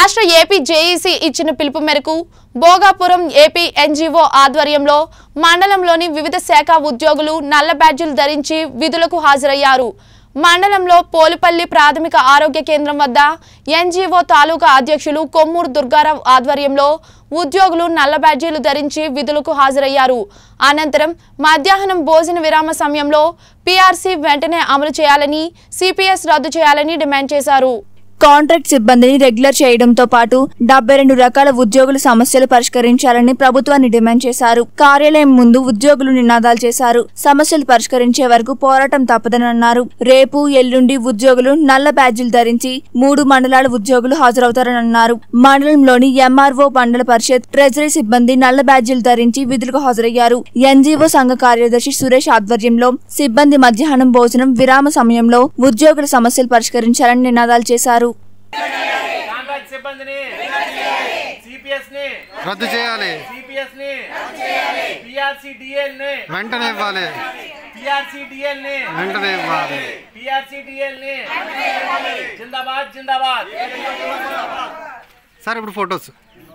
రాష్ట్ర AP JEC ఇచ్చిన పిలుపు మేరకు భోగాపురం ఏపీ ఎన్జీఓ ఆధ్వర్యంలో మండలంలోని వివిధ శాఖ ఉద్యోగులు నల్ల బ్యాడ్జీలు ధరించి విధులకు హాజరయ్యారు మండలంలో పోలుపల్లి ప్రాథమిక ఆరోగ్య కేంద్రం వద్ద ఎన్జీఓ తాలూకా అధ్యక్షులు కొమ్మూరు దుర్గారావు ఆధ్వర్యంలో ఉద్యోగులు నల్ల బ్యాడ్జీలు ధరించి విధులకు హాజరయ్యారు అనంతరం మధ్యాహ్నం భోజన విరామ సమయంలో పీఆర్సీ వెంటనే అమలు చేయాలని సిపిఎస్ రద్దు చేయాలని డిమాండ్ చేశారు కాంట్రాక్ట్ సిబ్బందిని రెగ్యులర్ చేయడంతో పాటు డెబ్బై రెండు రకాల ఉద్యోగుల సమస్యలు పరిష్కరించాలని ప్రభుత్వాన్ని డిమాండ్ చేశారు కార్యాలయం ముందు ఉద్యోగులు నినాదాలు చేశారు సమస్యలు పరిష్కరించే వరకు పోరాటం తప్పదని అన్నారు రేపు ఎల్లుండి ఉద్యోగులు నల్ల బ్యాడ్జీలు ధరించి మూడు మండలాల ఉద్యోగులు హాజరవుతారని అన్నారు మండలంలోని ఎంఆర్ఓ మండల పరిషత్ ట్రెజరీ సిబ్బంది నల్ల బ్యాడ్జీలు ధరించి విధులకు హాజరయ్యారు ఎన్జీఓ సంఘ కార్యదర్శి సురేష్ ఆధ్వర్యంలో సిబ్బంది మధ్యాహ్నం భోజనం విరామ సమయంలో ఉద్యోగుల సమస్యలు పరిష్కరించాలని నినాదాలు చేశారు కాంట్రాక్ట్ సిబ్బందిని సిపిఎస్ ని రద్దు చేయాలి సిపిఎస్ ని పిఆర్సి డిఎల్ ని వెంటనే ఇవ్వాలి పిఆర్సి డిఎల్ ని వెంటనే ఇవ్వాలి పిఆర్సి డిఎల్ ని జిందాబాద్ జిందాబాద్ సార్ ఇప్పుడు ఫొటోస్